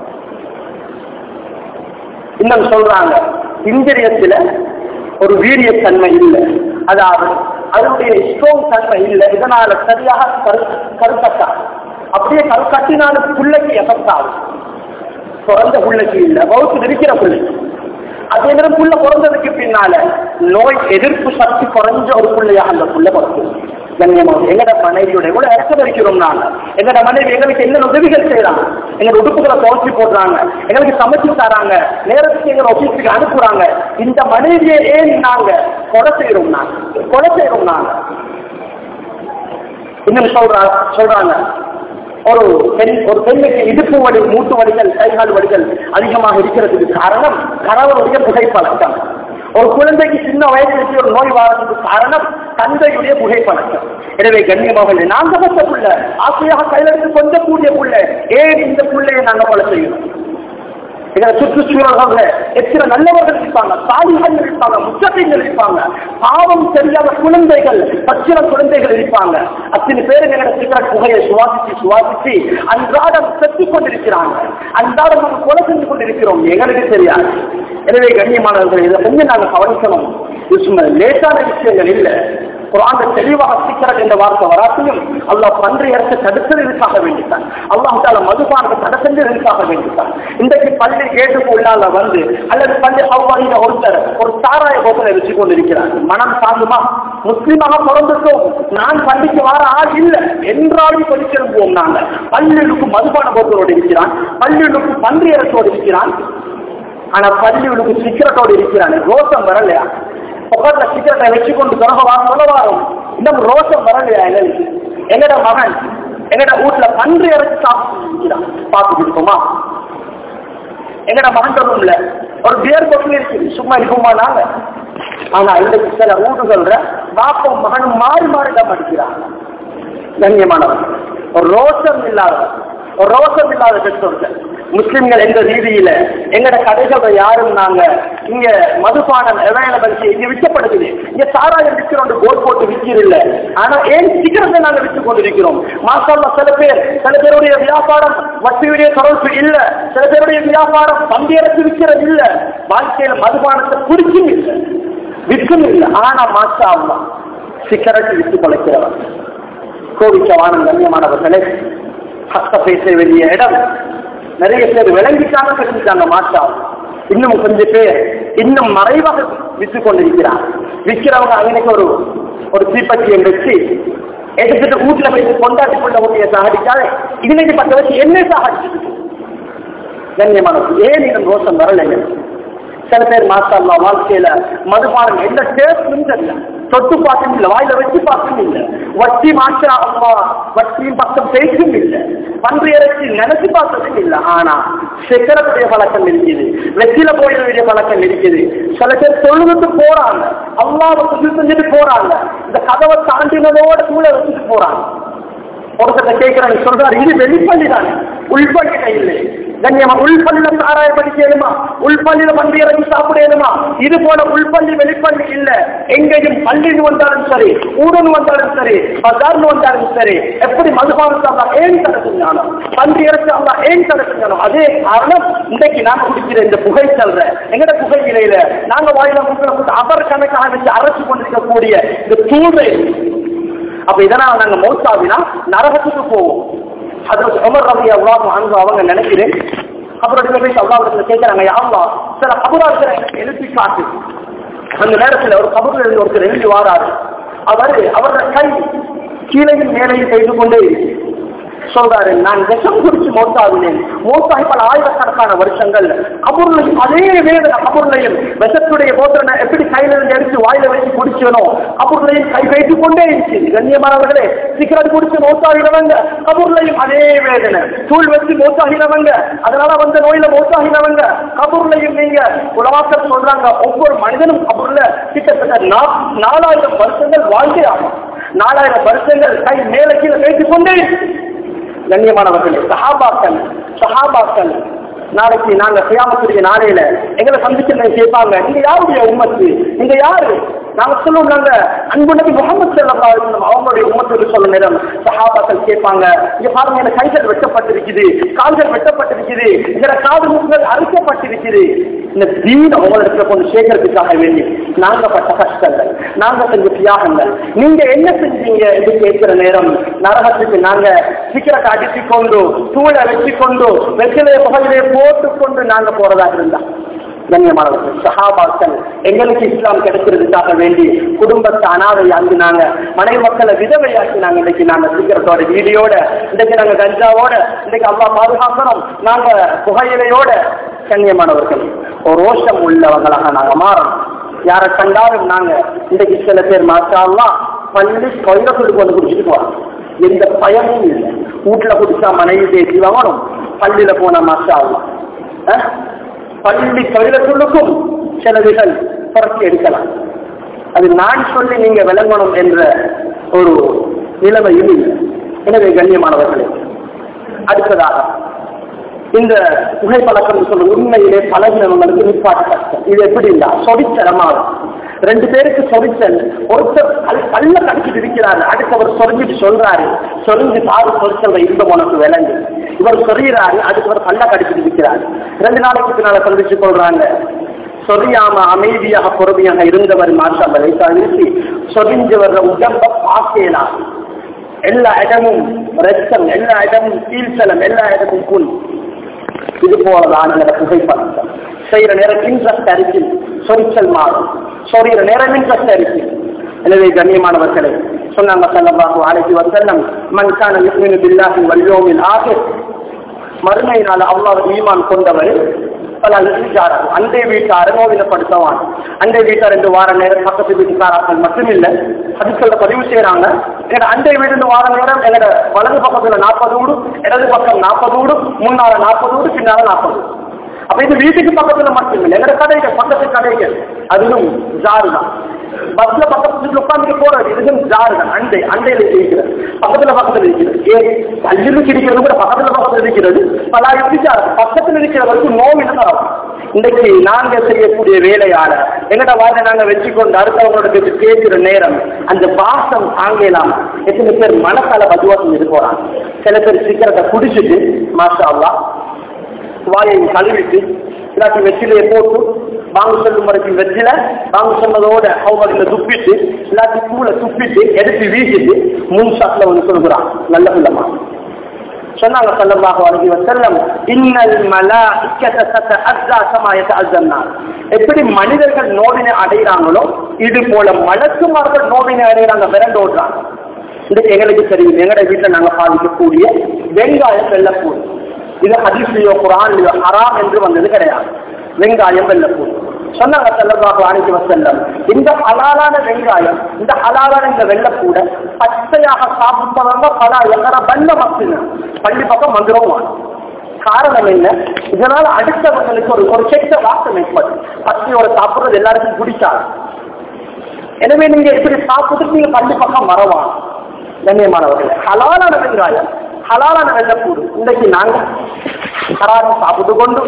இன்னும் சொல்றாங்க இந்திரியத்துல ஒரு வீரியத்தன்மை இல்லை அதாவது அதனுடைய ஸ்ட்ரோங் தன்மை இல்லை இதனால சரியாக கரு கருக்கட்டா அப்படியே கருக்கட்டினாலும் பிள்ளைக்கு எஃபெக்ட் ஆகும் பிறந்த பிள்ளைக்கு இல்லை வகுத்து இருக்கிற பிள்ளைக்கு அதே நேரம் புள்ள பிறந்ததுக்கு பின்னால நோய் எதிர்ப்பு சக்தி குறைஞ்ச ஒரு பிள்ளையாக அந்த புள்ள பிறக்கும் கண்ணியமாக எங்கட மனைவியோட எவ்வளவு இறக்க வைக்கிறோம் நாங்க எங்கட மனைவி எங்களுக்கு என்ன உதவிகள் செய்யறாங்க எங்க உடுப்புகளை துவச்சி போடுறாங்க எங்களுக்கு சமைச்சு தராங்க நேரத்துக்கு எங்க ஆபீஸுக்கு அனுப்புறாங்க இந்த மனைவியை ஏன் நாங்க கொலை செய்யறோம் நாங்க கொலை செய்யறோம் நாங்க இன்னும் சொல்றா சொல்றாங்க ஒரு பெண் ஒரு பெண்ணுக்கு இடுப்பு வலி மூட்டு வலிகள் கைகால் வலிகள் அதிகமாக இருக்கிறதுக்கு காரணம் கணவனுடைய புகைப்பழக்கம் ஒரு குழந்தைக்கு சின்ன வயசுக்கு ஒரு நோய் வாரதுக்கு காரணம் தந்தையுடைய புகைப்பழக்கம் எனவே கண்ணியமாக நாங்க பட்ட புள்ள ஆசையாக கையிலிருந்து கொஞ்சக்கூடிய புள்ள ஏன் இந்த புள்ளையை நாங்க கொலை செய்யணும் எங்களை சுற்றுச்சூழல்கள் எத்தனை நல்லவர்கள் இருப்பாங்க சாலிகள் இருப்பாங்க முச்சத்தைகள் இருப்பாங்க பாவம் தெரியாத குழந்தைகள் பச்சில குழந்தைகள் இருப்பாங்க அத்தனை பேர் எங்களை சிகரெட் புகையை சுவாசிச்சு சுவாசிச்சு அன்றாடம் செத்துக் கொண்டிருக்கிறாங்க அன்றாடம் நம்ம கொலை செஞ்சு கொண்டிருக்கிறோம் எங்களுக்கு தெரியாது எனவே கண்ணியமானவர்கள் இதை கொஞ்சம் நாங்கள் கவனிக்கணும் இது சும்மா லேட்டான விஷயங்கள் இல்லை குரான் தெளிவாக சிக்கரட் என்ற வார்த்தை வராத்தையும் அல்லாஹ் பன்றி இறக்க தடுத்ததற்காக வேண்டித்தான் அல்லாஹ் தால மதுபானத்தை தடை செஞ்சதற்காக வேண்டித்தான் இன்றைக்கு பள்ளி கேட்டுக்கு உள்ளால வந்து அல்லது பள்ளி அவ்வாறில ஒருத்தர் ஒரு சாராய போக்கலை வச்சு கொண்டிருக்கிறார் மனம் சாந்துமா முஸ்லீமாக பிறந்துட்டோம் நான் பள்ளிக்கு வர ஆள் இல்லை என்றாலும் சொல்லி திரும்புவோம் நாங்க பள்ளிகளுக்கு மதுபான போக்கலோடு இருக்கிறான் பள்ளிகளுக்கு பன்றி இறக்கோடு இருக்கிறான் ஆனா பள்ளிகளுக்கு சிக்கரட்டோடு இருக்கிறான் ரோசம் வரலையா பக்கத்துல சிக்கரட்டை வச்சு கொண்டு தொடங்க சொல்ல வரும் இன்னும் ரோசம் வரலையா எங்களுக்கு எங்கட மகன் எங்கட வீட்டுல பன்றி இறச்சி சாப்பிட்டு பார்த்துட்டு இருக்கோமா எங்கட மகன் ரூம்ல ஒரு பியர் பொட்டில் இருக்கு சும்மா இருக்குமா நாங்க ஆனா இன்றைக்கு சில வீடுகள்ல பாப்பும் மகனும் மாறி மாறி தான் அடிக்கிறாங்க கண்ணியமானவர் ஒரு ரோஷம் இல்லாத ஒரு ரோஷம் இல்லாத பெற்றோர்கள் முஸ்லிம்கள் எந்த ரீதியில எங்கட கடைகளை யாரும் நாங்க இங்க மதுபானம் அவைலபிள் இங்க விற்கப்படுது இங்க சாராயம் விற்கிறோம் போர்ட் போட்டு விற்கிறதில்ல ஆனா ஏன் சிகரத்தை நாங்க விற்று கொண்டிருக்கிறோம் மாசால சில பேர் சில பேருடைய வியாபாரம் வட்டியுடைய தொடர்பு இல்ல சில பேருடைய வியாபாரம் பந்தியரசு விற்கிறது இல்ல வாழ்க்கையில மதுபானத்தை குடிக்கும் இல்லை விற்கும் இல்லை ஆனா மாசா அல்லா சிகரெட் விற்று கொலைக்கிறவர் கோவிச்சவானம் கண்ணியமானவர்களே ஹஸ்த பேச வேண்டிய இடம் நிறைய பேர் விளங்கிட்டாங்க தெரிஞ்சுட்டாங்க மாற்றா இன்னும் கொஞ்சம் பேர் இன்னும் மறைவாக விற்று கொண்டிருக்கிறார் விற்கிறவங்க அன்னைக்கு ஒரு ஒரு தீப்பற்றியை வச்சு எடுத்துட்டு வீட்டுல போய் கொண்டாடி கொள்ள முடிய சாகடிக்காது இன்னைக்கு பத்த வச்சு என்ன சாகடிச்சு கண்ணியமானது ஏன் இன்னும் ரோஷம் வரலைங்க சில பேர் மாஸ்டர்லா வாழ்க்கையில மதுபானம் எந்த டேஸ்டும் தெரியல தொட்டு பார்க்கும் இல்லை வாயில வச்சு பார்க்கும் இல்லை வட்டி மாற்றா அம்மா வட்டியும் பக்கம் பேச்சும் இல்லை பன்றி இறைச்சி நினைச்சு பார்த்ததும் இல்லை ஆனா சிக்கரத்துடைய பழக்கம் இருக்குது வெற்றில போயிட வேண்டிய பழக்கம் இருக்குது சில பேர் தொழுதுட்டு போறாங்க அல்லாவை புது செஞ்சுட்டு போறாங்க இந்த கதவை தாண்டினதோட கூட வச்சுட்டு போறாங்க ஒருத்தர் கேட்கிறேன் சொல்றாரு இது வெளிப்பள்ளி தானே உள்பள்ளி இல்லை கண்ணியமா உள்பள்ளியில சாராயம் படிக்கணுமா உள்பள்ளியில பண்டி இறங்கி சாப்பிடணுமா இது போல உள்பள்ளி வெளிப்பள்ளி இல்ல எங்கேயும் பள்ளின்னு வந்தாலும் சரி ஊருன்னு வந்தாலும் சரி பஜார்னு வந்தாலும் சரி எப்படி மதுபானத்தை அல்லா ஏன் தடை செஞ்சாலும் பன்றி இறச்சி அல்லா ஏன் தடை செஞ்சாலும் அதே காரணம் இன்றைக்கு நாங்க குடிக்கிற இந்த புகை செல்ற எங்கட புகையிலையில நாங்க வாயில முக்கில போட்டு அவர் கணக்காக வச்சு அரைச்சு கொண்டிருக்கக்கூடிய இந்த தூதை அப்ப இதனால் நாங்க மௌத்தாவினா நரகத்துக்கு போவோம் அதுல உமர் ரவி அல்லாஹ் அன்பு அவங்க நினைக்கிறேன் அப்புறம் போய் அல்லாஹ் கேட்கிறாங்க யாவா சில கபுராக்களை எழுப்பி காட்டு அந்த நேரத்துல ஒரு கபூர்ல இருந்து ஒருத்தர் எழுதி வாராரு அவர் அவரோட கை கீழையும் மேலையும் செய்து கொண்டே இருக்கு. சொல்றாரு நான் விஷம் குடிச்சு மோத்தாவினேன் மோத்தாகி பல ஆயிரக்கணக்கான வருஷங்கள் கபூர்லையும் அதே வேதனை கபூர்லையும் விஷத்துடைய போத்தனை எப்படி கையில இருந்து எடுத்து வாயில வச்சு குடிச்சனோ கபூர்லையும் கை வைத்து கொண்டே இருந்துச்சு கண்ணியமானவர்களே சிகரெட் குடிச்சு மோத்தாகினவங்க கபூர்லையும் அதே வேதனை தூள் வச்சு மோத்தாகினவங்க அதனால வந்த நோயில மோத்தாகினவங்க கபூர்லையும் நீங்க உலவாக்கள் சொல்றாங்க ஒவ்வொரு மனிதனும் கபூர்ல கிட்டத்தட்ட நா- நாலாயிரம் வருஷங்கள் வாழ்க்கை ஆகும் நாலாயிரம் வருஷங்கள் கை மேல கீழே வைத்துக் கொண்டே இருக்கு. கண்ணியமானவர்களே சஹாபாக்கள் சஹாபாக்கள் நாளைக்கு நாங்க சியாமத்துடைய நாளையில எங்களை சந்திச்சு கேட்பாங்க நீங்க யாருடைய உம்மத்து நீங்க யாரு நாங்க சொல்லுவோம் நாங்க அன்பு நபி முகமது ஸல்லல்லாஹு அலைஹி வஸல்லம் அவங்களுடைய உம்மத்துக்கு சொல்ல நேரம் சஹாபாக்கள் கேட்பாங்க இங்க பாருங்க இந்த கைகள் வெட்டப்பட்டிருக்குது கால்கள் வெட்டப்பட்டிருக்குது இதர காது மூக்குகள் அறுக்கப்பட்டிருக்குது இந்த தீன உங்களிடத்துல கொண்டு சேர்க்கறதுக்காக வேண்டி நாங்க பட்ட கஷ்டங்கள் நாங்க செஞ்ச தியாகங்கள் நீங்க என்ன செஞ்சீங்க என்று கேட்கிற நேரம் நரகத்துக்கு நாங்க சிக்கரத்தை அடித்து கொண்டு தூளை வச்சு கொண்டு வெற்றிலைய புகையிலே போட்டுக்கொண்டு நாங்க போறதா இருந்தா கண்ணியமானவர்கள் சஹாபாக்கள் எங்களுக்கு இஸ்லாம் கிடைக்கிறதுக்காக வேண்டி குடும்பத்தை அனாதை ஆக்கினாங்க மனைவி மக்களை விதவையாக்கினாங்க இன்னைக்கு நாங்க சீக்கிரத்தோட வீடியோட இன்னைக்கு நாங்க கஞ்சாவோட இன்னைக்கு அம்மா பாதுகாக்கணும் நாங்க புகையிலையோட கண்ணியமானவர்கள் ஒரு ரோஷம் உள்ளவங்களாக நாங்க மாறணும் யாரை கண்டாலும் நாங்க இன்னைக்கு சில பேர் மாற்றாலாம் பள்ளி தொழிலத்துக்கு கொண்டு குடிச்சிட்டு போறோம் எந்த பயமும் இல்லை வீட்டுல குடிச்சா மனைவி பேசி வாங்கணும் பள்ளியில போனா மாற்றா ஆகலாம் பள்ளி தொழிலத்துள்ளுக்கும் சிலதுகள் புரட்சி எடுக்கலாம் அது நான் சொல்லி நீங்க விளங்கணும் என்ற ஒரு நிலைமை இல்லை எனவே கண்ணியமானவர்களே அடுத்ததாக இந்த புகைப்பழக்கம் சொல்ற உண்மையிலே பழகினவங்களுக்கு நிப்பாட்ட கஷ்டம் இது எப்படி இல்ல சொடிச்சலமாகும் ரெண்டு பேருக்கு சொரிச்சல் ஒருத்தர் கல்- கல்ல கடிச்சிட்டு இருக்கிறாரு அடுத்தவர் சொரிஞ்சிட்டு சொல்றாரு சொரிஞ்சு பாரு சொரிச்சல் இன்பம் உனக்கு விளங்கு இவர் சொரிகிறாரு அடுத்தவர் கல்ல கடிச்சிட்டு இருக்கிறாரு ரெண்டு நாளைக்கு பின்னால சந்திச்சு கொள்றாங்க சொரியாம அமைதியாக பொறுமையாக இருந்தவர் மாற்றம் வைத்தாச்சு சொரிஞ்சு வர்ற உடம்ப பார்க்கலாம் எல்லா இடமும் ரத்தம் எல்லா இடமும் கீழ்ச்சலம் எல்லா இடமும் புண் இது போலதான் அந்த புகைப்பழக்கம் செய்யற நேரம் இன்ட்ரெஸ்ட் அரிசி சொரிச்சல் மாறும் சொரிகிற நேரம் இன்ட்ரெஸ்ட் அரிசி எனவே கண்ணியமானவர்களே சொன்னாங்க சல்லல்லாஹு அலைஹி வஸல்லம் மன் கான யுமினு பில்லாஹி வல் யௌமில் ஆகிர் மறுமையினால் அல்லாஹ் ஈமான் கொண்டவர் பல வீட்டார் அண்டை வீட்டார நோவினப்படுத்தவான் அண்டை வீட்டார் என்று வார நேரம் பக்கத்து வீட்டுக்காரர்கள் மட்டுமில்லை அதுக்குள்ள பதிவு செய்யறாங்க எங்கட அண்டை வீடு வார நேரம் எங்கட வலது பக்கத்துல நாற்பது வீடு இடது பக்கம் நாற்பது வீடு முன்னால நாற்பது வீடு பின்னால நாற்பது அப்ப இது வீட்டுக்கு பக்கத்துல மட்டும் இல்லை எங்கட கடைகள் பக்கத்து கடைகள் அதிலும் ஜாரு தான் பஸ்ல பக்கத்துல உட்கார்ந்து போறது இதுவும் ஜாரு தான் அண்டை அண்டையில இருக்கிறது பக்கத்துல பக்கத்துல இருக்கிறது ஏன் கல்லில் கிடைக்கிறது கூட பக்கத்துல பக்கத்துல இருக்கிறது பல விசாரம் பக்கத்துல இருக்கிறவருக்கு நோவின தரம் இன்றைக்கு நாங்க செய்யக்கூடிய வேலையால எங்கட வாயில நாங்க வச்சுக்கொண்டு அடுத்தவங்களோட பேசி பேசுற நேரம் அந்த பாசம் தாங்கலாம் எத்தனை பேர் மனசால பதுவா செஞ்சுட்டு போறாங்க சில பேர் சீக்கிரத்தை குடிச்சிட்டு மாஷா அல்லாஹ் வாயை கழுவிட்டு இல்லாட்டி வெற்றிலையை போட்டு வாங்க சொல்லும் வரைக்கும் வெற்றில வாங்க சொன்னதோட அவங்க துப்பிட்டு இல்லாட்டி பூல துப்பிட்டு எடுத்து வீசிட்டு முன் சாட்டில் வந்து சொல்கிறான் நல்ல பிள்ளமா சொன்னாங்க சல்லல்லாஹு அலைஹி வஸல்லம் இன்னல் மலாயிக்கத தத்தஅஸ்ஸா கமா யதஅஸ்ஸன்னா எப்படி மனிதர்கள் நோவினை அடைகிறாங்களோ இது போல மலக்குமார்கள் நோவினை அடைகிறாங்க விரண்டு ஓடுறாங்க இதுக்கு எங்களுக்கு தெரியும் எங்களுடைய வீட்டில் நாங்க பாதிக்கக்கூடிய வெங்காயம் வெள்ளப்பூ இது ஹதீஸ்லயோ குரான்லயோ ஹராம் என்று வந்தது கிடையாது வெங்காயம் வெள்ளப்பூ சொன்னாங்க செல்லமாக அணைக்கு வசல்லம் இந்த ஹலாலான வெங்காயம் இந்த ஹலாலான இந்த வெள்ளப்பூட பச்சையாக சாப்பிட்டவங்க பல எங்கட வல்ல மக்கள் பள்ளி பக்கம் வந்துருவாங்க காரணம் என்ன இதனால அடுத்தவங்களுக்கு ஒரு ஒரு கெட்ட வாசம் ஏற்படும் பச்சையோட சாப்பிடுறது எல்லாருக்கும் பிடிக்காது எனவே நீங்க இப்படி சாப்பிட்டு நீங்க பள்ளி பக்கம் வரவாங்க கண்ணியமானவர்கள் ஹலாலான வெங்காயம் ஹலாலான வெள்ளப்பூடு இன்றைக்கு நாங்க ஹராம சாப்பிட்டு கொண்டு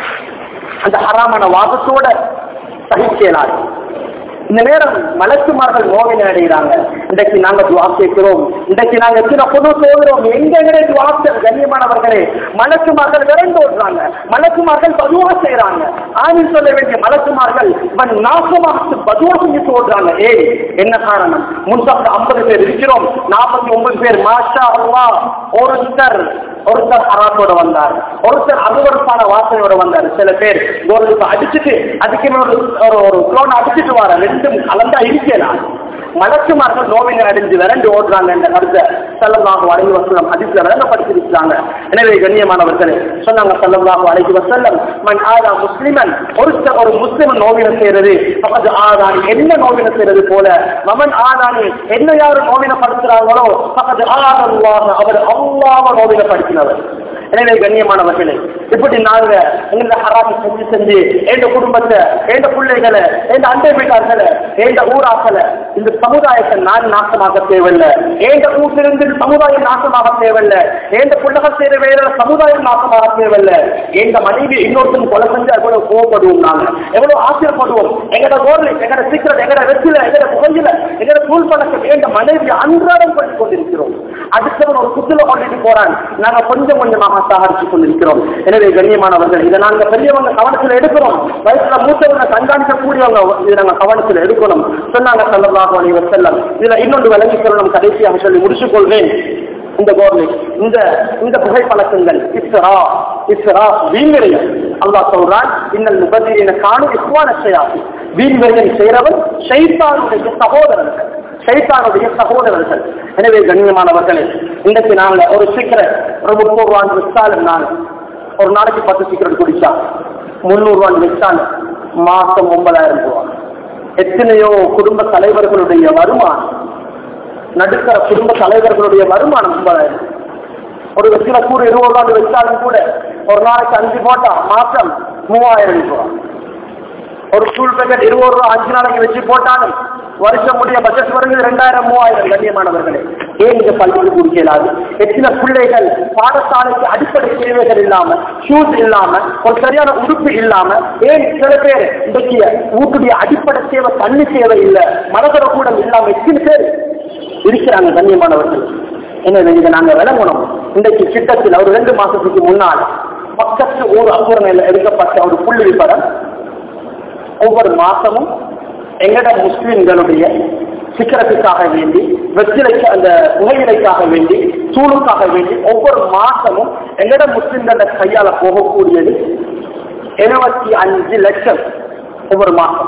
அந்த ஹராமான வாதத்தோட சகிக்கலாது இந்த நேரம் மலக்குமார்கள் நோவினை அடைகிறாங்க இன்றைக்கு நாங்க துவா கேட்கிறோம் இன்றைக்கு நாங்க எத்தனை பொது சோதரோம் எங்க எங்கே துவா கண்ணியமானவர்களே மலக்குமார்கள் விரண்டு ஓடுறாங்க மலக்குமார்கள் பதுவா செய்யறாங்க ஆணின் சொல்ல வேண்டிய மலக்குமார்கள் இவன் நாசமாக பதுவா செஞ்சு ஓடுறாங்க ஏய் என்ன காரணம் முன்சாப்ட ஐம்பது பேர் இருக்கிறோம் நாற்பத்தி ஒன்பது பேர் மாஷா அல்லா ஒருத்தர் ஒருத்தர் ஹராத்தோட வந்தார் ஒருத்தர் அருவறுப்பான வாசனையோட வந்தார் சில பேர் கோலுக்கு அடிச்சுட்டு அதுக்கு ஒரு ஒரு ஒரு குளோன் அடிச்சுட்டு வர ரெண்டும் கலந்தா இருக்கலாம் மலக்குமார்கள் நோவினை அடைஞ்சு விரண்டு ஓடுறாங்க என்ற கருத்தை செல்லமாக அழகி வசலம் அதிர்ச்சியில் விளங்கப்படுத்திருக்கிறாங்க எனவே கண்ணியமானவர்களே சொன்னாங்க செல்லமாக அழகி வசல்லம் மண் ஆதா முஸ்லிமன் ஒரு ஒரு முஸ்லிம் நோவினை செய்யறது பக்கத்து ஆதானி என்ன நோவினை செய்யறது போல மமன் ஆதானி என்ன யாரு நோவினப்படுத்துறாங்களோ பக்கத்து ஆதல்லாக அவர் அல்லாம நோவினப்படுத்தினவர் எனவே கண்ணியமானவர்களே இப்படி நாங்க எங்க ஹராமி செஞ்சு செஞ்சு எந்த குடும்பத்தை எந்த பிள்ளைகளை எந்த அண்டை வீட்டார்களை எந்த ஊராக்களை இந்த சமுதாயத்தை நான் நாசமாக தேவையில்லை எந்த ஊட்டிலிருந்து சமுதாயம் நாசமாக தேவையில்லை எந்த பிள்ளைகள் செய்த வேலை சமுதாயம் நாசமாக தேவையில்லை எந்த மனைவி இன்னொருத்தன் கொலை செஞ்சு எவ்வளவு கோவப்படுவோம் நாங்க எவ்வளவு ஆச்சரியப்படுவோம் எங்கட கோரில் எங்கட சீக்கிரம் எங்கட வெற்றில எங்கட புகையில எங்கட தூள் பழக்கம் எந்த மனைவி அன்றாடம் பண்ணி கொண்டிருக்கிறோம் அடுத்தவன் ஒரு குத்துல கொண்டுட்டு போறான் நாங்க கொஞ்சம் கொஞ்சமாக சாகரிச்சு கொண்டிருக்கிறோம் எனவே கண்ணியமானவர்கள் இதை நாங்க பெரியவங்க கவனத்தில் எடுக்கிறோம் வயசுல மூத்தவங்க கண்காணிக்கக்கூடியவங்க இதை நாங்க கவனத்தில் எடுக்கணும் சொன்னாங்க சொல்லலாம் அனைவர் செல்லம் இதுல இன்னொன்று விளங்கி சொல்லணும் கடைசியாக சொல்லி முடிச்சுக் கொள்வேன் இந்த கவர்மெண்ட் இந்த இந்த புகைப்பழக்கங்கள் இஸ்ரா இஸ்ரா வீண்விரையம் அல்லாஹ் சொல்றான் இன்னல் முபதிரின காணும் இஸ்வான செய்யாது வீண்விரையம் செய்கிறவன் ஷைத்தானுடைய சகோதரர்கள் ஷைத்தானுடைய சகோதரர்கள் எனவே கண்ணியமானவர்களே இன்றைக்கு நாங்க ஒரு சீக்கிரம் ஒரு முப்பது ரூபான்னு விற்றாலும் நான் ஒரு நாளைக்கு பத்து சீக்கிரம் குடிச்சா முந்நூறு ரூபான்னு விற்றாலும் மாசம் ஒன்பதாயிரம் ரூபாய் எத்தனையோ குடும்ப தலைவர்களுடைய வருமானம் நடுத்தர குடும்ப தலைவர்களுடைய வருமானம் ஒன்பதாயிரம் ஒரு வெற்றில கூட இருபது ரூபாய் வச்சாலும் கூட ஒரு நாளைக்கு அஞ்சு போட்டா மாசம் மூவாயிரம் ரூபாய் ஒரு ஸ்கூல் பேக்கெட் இருபது ரூபா அஞ்சு நாளைக்கு வச்சு போட்டாலும் வருஷம் முடிய பட்ஜெட் வருது ரெண்டாயிரம் மூவாயிரம் கண்ணியமானவர்களே ஏன் இந்த பள்ளிக்கு குடிக்கலாது எத்தனை பிள்ளைகள் பாடசாலைக்கு அடிப்படை தேவைகள் இல்லாம ஷூஸ் இல்லாம ஒரு சரியான உடுப்பு இல்லாம ஏன் சில பேர் இன்றைக்கு வீட்டுடைய அடிப்படை தேவை தண்ணி தேவை இல்லை மனதர கூடம் இல்லாம எத்தனை பேர் இருக்கிறாங்க கண்ணியமானவர்கள் எனவே இதை நாங்க விளங்கணும் இன்றைக்கு கிட்டத்தில் ஒரு ரெண்டு மாசத்துக்கு முன்னால் பக்கத்து ஒரு அங்குரணையில் எடுக்கப்பட்ட ஒரு புள்ளி விபரம் ஒவ்வொரு மாசமும் எங்கட முஸ்லிம்களுடைய சிக்கரத்துக்காக வேண்டி வெற்றிலைக்கு அந்த புகையிலைக்காக வேண்டி சூளுக்காக வேண்டி ஒவ்வொரு மாசமும் எங்கட முஸ்லிம்கள கையால போகக்கூடியது எழுபத்தி அஞ்சு லட்சம் ஒவ்வொரு மாசம்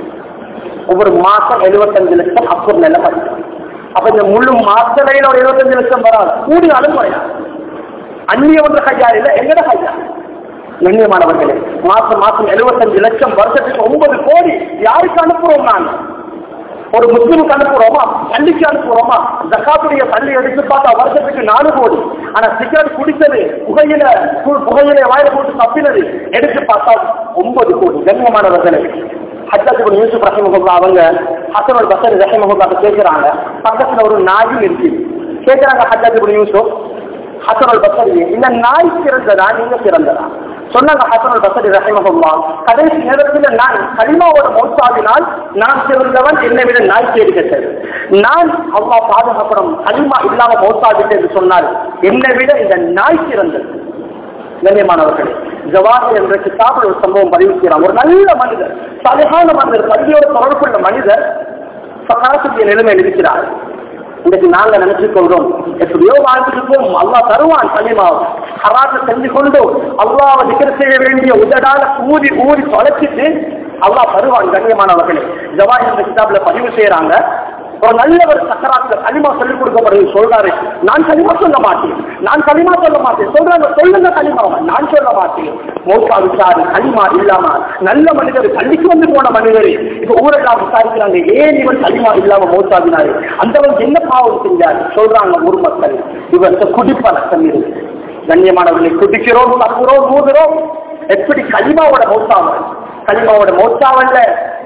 ஒவ்வொரு மாசம் எழுபத்தஞ்சு லட்சம் அப்புறம் நிலை அப்ப இந்த முழு மாசலையில ஒரு இருபத்தஞ்சு லட்சம் வராது கூடினாலும் குறையாது அந்நிய ஒன்று கையா இல்ல எங்கட கையா கண்ணியமானவர்களே மாசம் மாசம் எழுபத்தஞ்சு லட்சம் வருஷத்துக்கு ஒன்பது கோடி யாருக்கு அனுப்புறோம் நாங்க ஒரு முஸ்லிமுக்கு அனுப்புறோமா பள்ளிக்கு அனுப்புறோமா ஜக்காத்துடைய பள்ளி எடுத்து பார்த்தா வருஷத்துக்கு நாலு கோடி ஆனா சிகரெட் குடித்தது புகையில புகையில வாயில போட்டு தப்பினது எடுத்து பார்த்தா ஒன்பது கோடி கண்ணியமானவர்களே ஹஜ்ஜாஜிபுன் யூசுப் ரஹிமஹுல்லா அவங்க ஹசனுல் பசர் ரஹிமஹுல்லாட்ட கேட்கிறாங்க பக்கத்துல ஒரு நாயும் இருக்கு கேட்கிறாங்க ஹஜ்ஜாஜிபுன் யூசுப் ஹசனுல் பசரி இந்த நாய் சிறந்ததா நீங்க சிறந்ததா சொன்னாங்க ஹசனுல் பசரி ரஹிமஹுல்லா கடைசி நேரத்தில் நான் கலிமாவோட மௌத்தாவினால் நான் சிறந்தவன் என்னை விட நாய் கேடு கெட்டது நான் அவ்வா பாதுகாப்படும் கலிமா இல்லாம மௌத்தாவிட்டு என்று சொன்னால் என்னை விட இந்த நாய் சிறந்தது கண்ணியமானவர்களே ஜவாஹி என்ற கிதாபில் ஒரு சம்பவம் பதிவு செய்யலாம் ஒரு நல்ல மனிதர் சலிகான மனிதர் கல்வியோட தொடர்புள்ள மனிதர் சகாசுடைய நிலைமை இருக்கிறார் இன்றைக்கு நாங்க நினைச்சுக் கொள்றோம் எப்படியோ வாழ்ந்துட்டு போவோம் அல்லா தருவான் கலிமாவை ஹராத்தை செஞ்சு கொண்டு அல்லாவை நிகர செய்ய வேண்டிய உதடால ஊதி ஊதி தொலைச்சிட்டு அல்லாஹ் தருவான் கண்ணியமானவர்களே ஜவாஹி என்ற கிதாபில் பதிவு செய்யறாங்க ஒரு நல்லவர் சக்கராத்துல களிமா சொல்லிக் கொடுக்கப்படுது சொல்றாரு நான் களிமா சொல்ல மாட்டேன் நான் களிமா சொல்ல மாட்டேன் சொல்றாங்க சொல்லுங்க களிமாவை நான் சொல்ல மாட்டேன் மௌசா விசாரி களிமா இல்லாம நல்ல மனிதர் பள்ளிக்கு வந்து போன மனிதர் இப்ப ஊரெல்லாம் விசாரிக்கிறாங்க ஏன் இவன் களிமா இல்லாம மௌசாவினாரு அந்தவன் என்ன பாவம் செஞ்சார் சொல்றாங்க ஊர் மக்கள் இவர்கிட்ட குடிப்பழக்கம் இருக்கு கண்ணியமானவர்களை குடிக்கிறோம் தங்குறோம் ஊதுறோம் எப்படி களிமாவோட மௌசாவல் களிமாவோட மௌசாவல்ல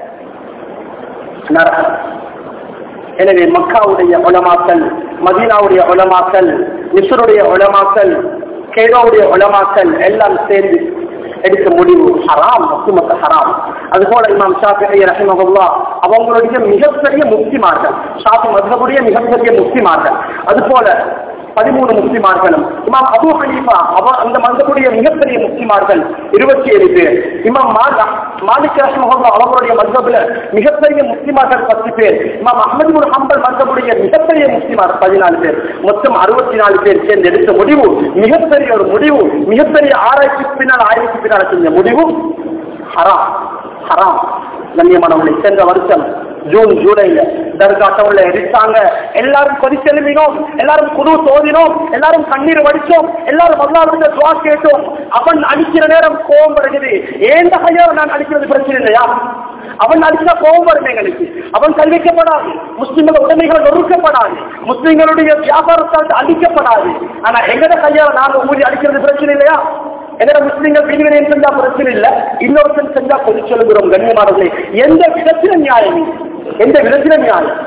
நரகம் எனவே மக்காவுடைய உலமாக்கல் மதீனாவுடைய உலமாக்கல் மிஸ்ருடைய உலமாக்கல் கைரோவுடைய உலமாக்கள் எல்லாம் சேர்ந்து எடுக்க முடிவு ஹராம் ஒட்டுமொத்த ஹராம் அது போல இமாம் ஷாஃபி ரஹிமகுல்லா அவங்களுடைய மிகப்பெரிய முக்திமார்கள் ஷாஃபி மதுரபுடைய மிகப்பெரிய முக்திமார்கள் அது போல பதிமூணு முஸ்லிமார்களும் இமாம் அபு ஹனீஃபா அவர் அந்த மந்தபுடைய மிகப்பெரிய முஸ்லிமார்கள் இருபத்தி ஏழு பேர் இமாம் மாலிக் மாலிக் ரஹ்மஹுல்லா அவங்களுடைய மந்தபுல மிகப்பெரிய முஸ்லிமார்கள் பத்து பேர் இமாம் அஹமது முன் ஹம்பல் மந்தபுடைய மிகப்பெரிய முஸ்லிமார் பதினாலு பேர் மொத்தம் அறுபத்தி நாலு பேர் சேர்ந்து எடுத்த முடிவு மிகப்பெரிய ஒரு முடிவு மிகப்பெரிய ஆராய்ச்சிக்கு பின்னால் ஆய்வுக்கு பின்னால் செஞ்ச முடிவு ஹராம் ஹராம் கண்ணியமானவர்களை சென்ற வருஷம் ஜூன் ஜூலைல தர்கா டவுன்ல எரிச்சாங்க எல்லாரும் கொதிச்செலுமினோம் எல்லாரும் குரு தோதினோம் எல்லாரும் கண்ணீர் வடிச்சோம் எல்லாரும் அல்லாவிட துவா கேட்டோம் அவன் அடிக்கிற நேரம் கோபம் வருகிறது ஏந்த கையால் நான் அடிக்கிறது பிரச்சனை இல்லையா அவன் அடிச்சா கோபம் வரும் எங்களுக்கு அவன் கல்விக்கப்படாது முஸ்லிம்கள் உடைமைகள் நொறுக்கப்படாது முஸ்லிம்களுடைய வியாபாரத்தால் அழிக்கப்படாது ஆனா எங்கட கையால் நாங்க ஊதி அடிக்கிறது பிரச்சனை இல்லையா எங்கட முஸ்லிம்கள் பிரிவினையும் செஞ்சா பிரச்சனை இல்ல இன்னொருத்தன் செஞ்சா கொதி சொல்லுகிறோம் கண்ணியமானவர்களே எந்த விதத்திலும் நியாயம் இல்லை. எந்த விதத்திலும் நியாயம்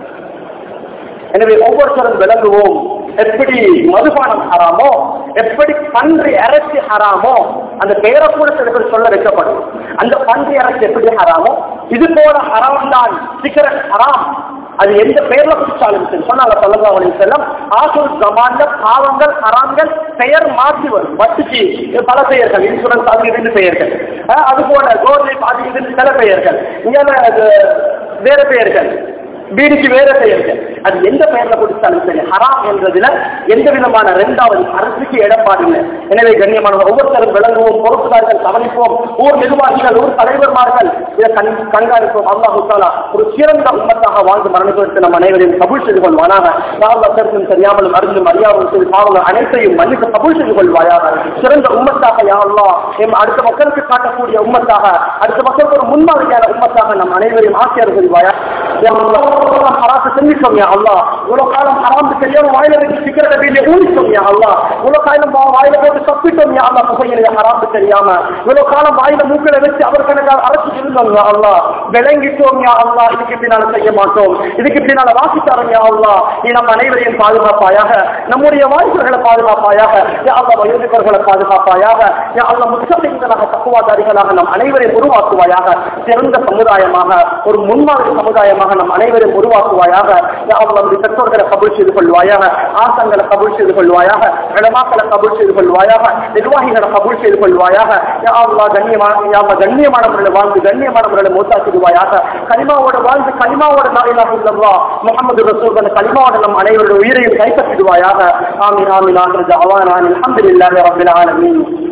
எனவே ஒவ்வொருத்தரும் விளங்குவோம் எப்படி மதுபானம் ஹராமோ எப்படி பன்றி இறைச்சி ஹராமோ அந்த பெயரை கூட சில பேர் சொல்ல வைக்கப்படும் அந்த பன்றி இறைச்சி எப்படி ஹராமோ இது போல ஹராம் தான் சிகரெட் ஹராம் அது எந்த பெயர்ல குடிச்சாலும் சரி சொன்னாங்க சொல்லலாம் அலைஹி செல்லம் ஆசுல் ஜமான்ல பாவங்கள் ஹராம்கள் பெயர் மாற்றி வரும் வட்டுக்கு பல பெயர்கள் இன்சூரன்ஸ் அது இதுன்னு பெயர்கள் அஹ் அது போல கோர்லிப் அது இதுன்னு சில பெயர்கள் இங்க வேற பெயர்கள் பீடிக்கு வேற பெயர்கள் அது எந்த பெயர்ல கொடுத்தாலும் சரி ஹராம் என்றதுல எந்த விதமான இரண்டாவது அரசுக்கு இடப்பாடு இல்லை எனவே கண்ணியமான ஒவ்வொருத்தரும் விளங்குவோம் பொறுப்புதார்கள் கவனிப்போம் ஊர் நிர்வாகிகள் ஊர் தலைவர்மார்கள் இதை கண் கண்காணிப்போம் அல்லாஹு தாலா ஒரு சிறந்த உண்மத்தாக வாழ்ந்து மரணிப்பதற்கு நம் அனைவரையும் கபூல் செய்து கொள்வானாக யாரும் அத்தருக்கும் தெரியாமலும் அறிந்தும் அறியாமலும் செய்து பாவங்கள் அனைத்தையும் மன்னித்து கபூல் செய்து கொள்வாயாக சிறந்த உம்மத்தாக யாருலா எம் அடுத்த மக்களுக்கு காட்டக்கூடிய உம்மத்தாக அடுத்த மக்களுக்கு ஒரு முன்மாதிரியான உம்மத்தாக நம் அனைவரையும் ஆசிரியர் புரிவாயா ஹராத்து செஞ்சிட்டோம் யா அல்லா இவ்வளவு காலம் ஹராம் தெரியாம வாயில வச்சு சிக்கரத்தை வீட்டில ஊழிச்சோம் யா அல்லா இவ்வளவு காலம் வா- வாயில போட்டு தப்பிட்டோம் யா அல்லா புகையில ஹராம் தெரியாம இவ்வளவு காலம் வாயில மூக்கில வச்சு அவர் கணக்கால் அரைச்சு இருந்தோம் யா அல்லா விளங்கிட்டோம் யா அல்லா இதுக்கு பின்னால செய்ய மாட்டோம் இதுக்கு பின்னால வாசித்தாரோம் யா அல்லா நீ நம் அனைவரையும் பாதுகாப்பாயாக நம்முடைய வாய்ப்புகளை பாதுகாப்பாயாக யா அல்லா வயோதிபர்களை பாதுகாப்பாயாக யா அல்லா முத்தகைகளாக தக்குவாதாரிகளாக நம் அனைவரையும் உருவாக்குவாயாக சிறந்த சமுதாயமாக ஒரு முன்மாதிரி சமுதாயமாக நம் அனைவரையும் உருவாக்குவாயாக யா அல்லா நம்முடைய பெற்றோர்களை கபூல் செய்து கொள்வாயாக ஆசங்களை கபூல் செய்து கொள்வாயாக இளமாக்களை கபூல் செய்து கொள்வாயாக நிர்வாகிகளை கபூல் செய்து கொள்வாயாக யா அல்லா கண்ணியமான யா அல்லா கண்ணியமானவர்களை வாழ்ந்து கண்ணியமானவர்களை மூத்தாக்கிடுவாயாக கனிமாவோட வாழ்ந்து கனிமாவோட நாயிலாக இல்லவா முகமது ரசூல் கனிமாவோட நம் அனைவருடைய உயிரையும் கைப்பற்றிடுவாயாக ஆமீன் ஆமீன் ஆகிறது அவான் அல்ஹம்துலில்லாஹி ரப்பில் ஆலமீன்